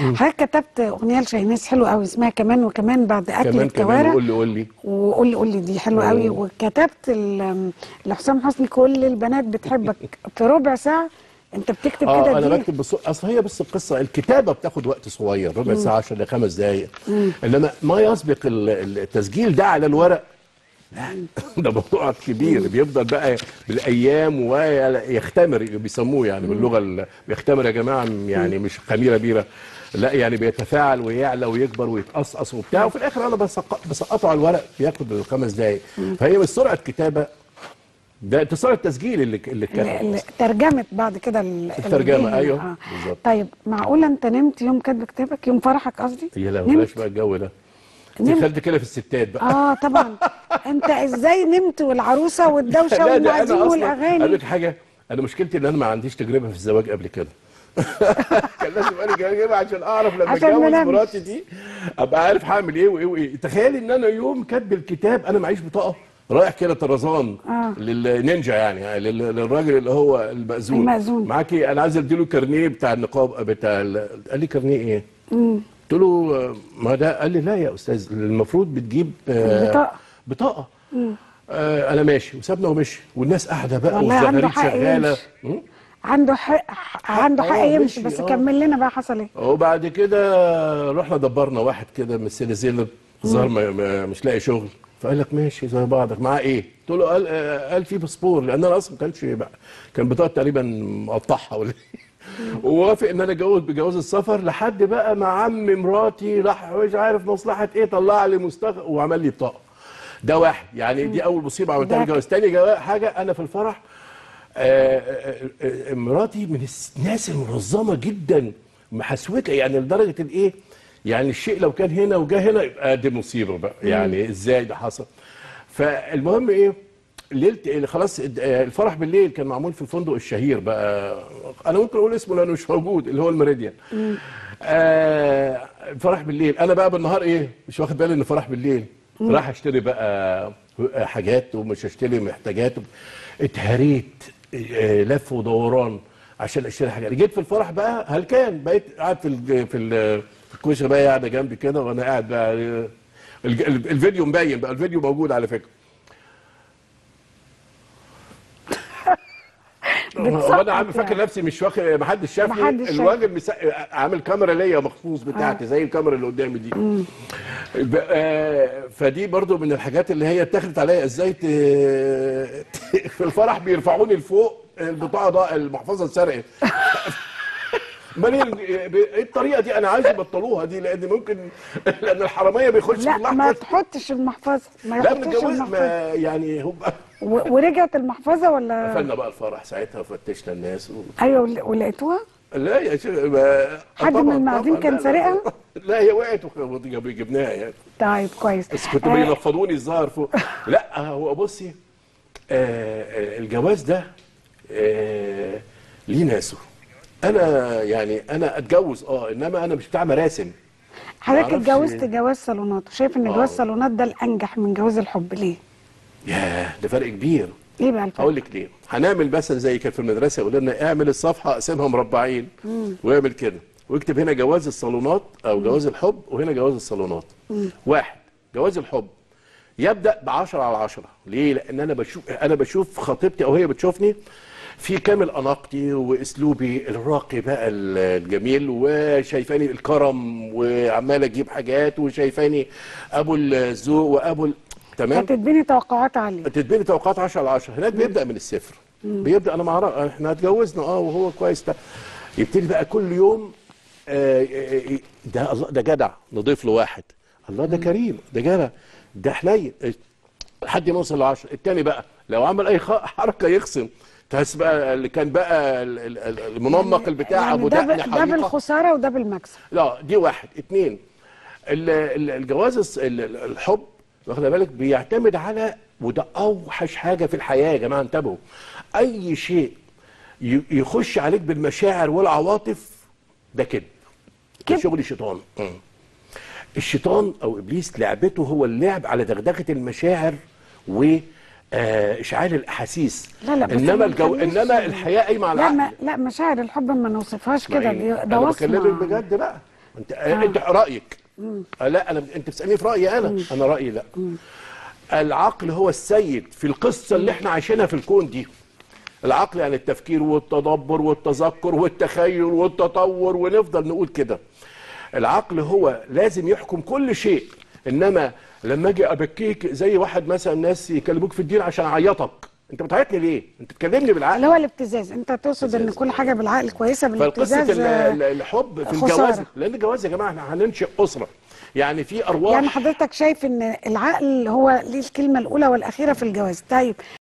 حضرتك كتبت اغنيه لشاهيناز حلوه قوي اسمها كمان وكمان بعد اكل كمان كمان الكوارع قول لي قول لي وقول لي قول لي دي حلوه قوي أوه. وكتبت ال- لحسام حسني كل البنات بتحبك في ربع ساعه انت بتكتب اه كده انا دي بكتب بص... اصل هي بس القصه الكتابه بتاخد وقت صغير ربع ساعه 10 دقائق خمس دقائق انما ما يسبق ال- التسجيل ده على الورق لا ده موضوع كبير بيفضل بقى بالايام ويختمر بيسموه يعني باللغه ال... بيختمر يا جماعه يعني مش خميره بيره لا يعني بيتفاعل ويعلى ويكبر ويتقصقص وبتاع وفي الاخر انا بسق... بسقطه على الورق بياخد خمس دقائق فهي مش سرعه كتابه ده اتصال التسجيل اللي اللي اللي كان اللي ترجمت بعد كده ال- الترجمة، الدين. أيوه، بالظبط. طيب معقوله انت نمت يوم كاتب كتابك يوم فرحك قصدي يا لا نمت؟ بلاش بقى الجو ده انت نمت. خدت كده في الستات بقى اه طبعا انت ازاي نمت والعروسه والدوشه لا ده والمعازيم انا اصلا اقول والاغاني لك حاجه انا مشكلتي ان انا ما عنديش تجربه في الزواج قبل كده كان لازم انا تجربه عشان اعرف لما عشان اتجوز ننام. مراتي دي ابقى عارف هعمل ايه وايه وايه تخيل ان انا يوم كاتب الكتاب انا معيش بطاقه رايح كده طرزان آه. للنينجا يعني, يعني لل- للراجل اللي هو المأذون المأذون. معاكي انا عايز اديله كارنيه بتاع النقاب بتاع ال- قال لي كارنيه ايه؟ قلت له آه، ما ده قال لي لا يا استاذ المفروض بتجيب آه، بطاقة. بطاقه آه انا ماشي وسابنا ومشي والناس قاعده بقى والله عنده والزغاريد حق شغاله يمشي. م? عنده حق عنده حق آه، يمشي مشي، بس آه. كمل لنا بقى حصل ايه وبعد كده رحنا دبرنا واحد كده من السنزيلر ظهر ما- ما- مش لاقي شغل فقال لك ماشي زي بعضك معاه ايه؟ قلت له قال آه، قال في باسبور لان انا اصلا ما كانش بقى كان بطاقه تقريبا مقطعها ولا ووافق ان انا اتجوز بجواز السفر لحد بقى ما عم مراتي راح مش عارف مصلحه ايه طلع لي مستخ وعمل لي بطاقه ده واحد يعني دي اول مصيبه عملتها ده في الجواز تاني جوا- حاجه انا في الفرح آه، آه، آه، مراتي من الناس المنظمه جدا محسوكه يعني لدرجه الايه يعني الشيء لو كان هنا وجا هنا يبقى دي مصيبه بقى يعني ازاي ده حصل فالمهم ايه ليله خلاص آه، الفرح بالليل كان معمول في الفندق الشهير بقى انا ممكن اقول اسمه لانه مش موجود اللي هو الميريديان آه الفرح بالليل انا بقى بالنهار ايه مش واخد بالي ان فرح بالليل راح اشتري بقى حاجات ومش اشتري محتاجات اتهريت آه، لف ودوران عشان اشتري حاجات جيت في الفرح بقى هلكان بقيت قاعد في ال- في ال- في الكوشه بقى قاعده جنبي كده وانا قاعد بقى آه، الج- الفيديو مبين بقى الفيديو موجود على فكره وانا عامل فاكر يعني. نفسي مش واخد ما حدش شافني محدش شاف. الراجل مس... عامل كاميرا ليا مخصوص بتاعتي زي الكاميرا اللي قدامي دي ب... آه فدي برضو من الحاجات اللي هي اتخذت عليا ازاي ت... في الفرح بيرفعوني لفوق البطاقه ده المحفظه اتسرقت امال ايه ايه الطريقه دي انا عايز يبطلوها دي لان ممكن لان الحراميه بيخشوا في لا ما اللحظه تحطش المحفظه ما لا يحطش متجوز المحفظه ما يعني هو و- ورجعت المحفظه ولا قفلنا بقى الفرح ساعتها وفتشنا الناس و... ايوه ول- ولقيتوها لا يا شيخ ما- حد طبعاً- من المعازيم طبعاً، كان لا، لا، سارقها؟ لا هي وقعت وجبناها يعني طيب كويس بس كنت آه، بينفضوني الظاهر فوق لا هو بصي آه آه، الجواز ده آه ليه ناسه انا يعني انا اتجوز اه انما انا مش بتاع مراسم حضرتك معرفش اتجوزت ليه. جواز صالونات وشايف ان آه. جواز صالونات ده الانجح من جواز الحب ليه؟ ياه ده فرق كبير ايه بقى الفرق؟ اقول لك ليه هنعمل مثلا زي كان في المدرسه يقول لنا اعمل الصفحه اقسمها مربعين واعمل كده واكتب هنا جواز الصالونات او جواز الحب وهنا جواز الصالونات واحد جواز الحب يبدا ب 10 على 10 ليه لان انا بشوف انا بشوف خطيبتي او هي بتشوفني في كامل اناقتي واسلوبي الراقي بقى الجميل وشايفاني الكرم وعمال اجيب حاجات وشايفاني ابو الذوق وابو ال- تمام هتتبني توقعات عاليه تتبني توقعات 10 على 10 هناك بيبدا من الصفر بيبدا انا معرف احنا اتجوزنا اه وهو كويس ده يبتدي بقى كل يوم آه، آه، آه، ده الله ده جدع نضيف له واحد الله ده كريم ده جدع ده حنين آه، لحد ما يوصل ل 10 التاني بقى لو عمل اي خ- حركه يخصم تحس بقى اللي كان بقى ال- ال- ال- المنمق البتاع يعني ابو ده, دقن ب- ده حقيقه بالخساره وده بالمكسب لا دي واحد اتنين ال- ال- الجواز الص- ال- ال- الحب واخد بالك بيعتمد على وده اوحش حاجه في الحياه يا جماعه انتبهوا اي شيء ي- يخش عليك بالمشاعر والعواطف ده كذب ده كذب. شغل شيطان مم. الشيطان او ابليس لعبته هو اللعب على دغدغه المشاعر و آه، اشعال الاحاسيس لا لا بس انما ما الجو تخليش- انما الحياه قايمه على لا العقل ما لا مشاعر الحب ما نوصفهاش ما كده هي- دي- ده انا بكلمك وصمه بجد بقى انت آه. انت رايك آه لا انا انت بتسالني في رايي انا انا رايي لا العقل هو السيد في القصه اللي احنا عايشينها في الكون دي العقل يعني التفكير والتدبر والتذكر والتخيل والتطور ونفضل نقول كده العقل هو لازم يحكم كل شيء انما لما اجي ابكيك زي واحد مثلا ناس يكلموك في الدين عشان اعيطك انت بتعيطني ليه انت تكلمني بالعقل اللي هو الابتزاز انت تقصد ان ابتزاز. كل حاجه بالعقل كويسه فقصه بالابتزاز ال- آه، ال- الحب في خسارة. الجواز لان الجواز يا جماعه احنا هننشئ اسره يعني في ارواح يعني حضرتك شايف ان العقل هو ليه الكلمه الاولى والاخيره في الجواز طيب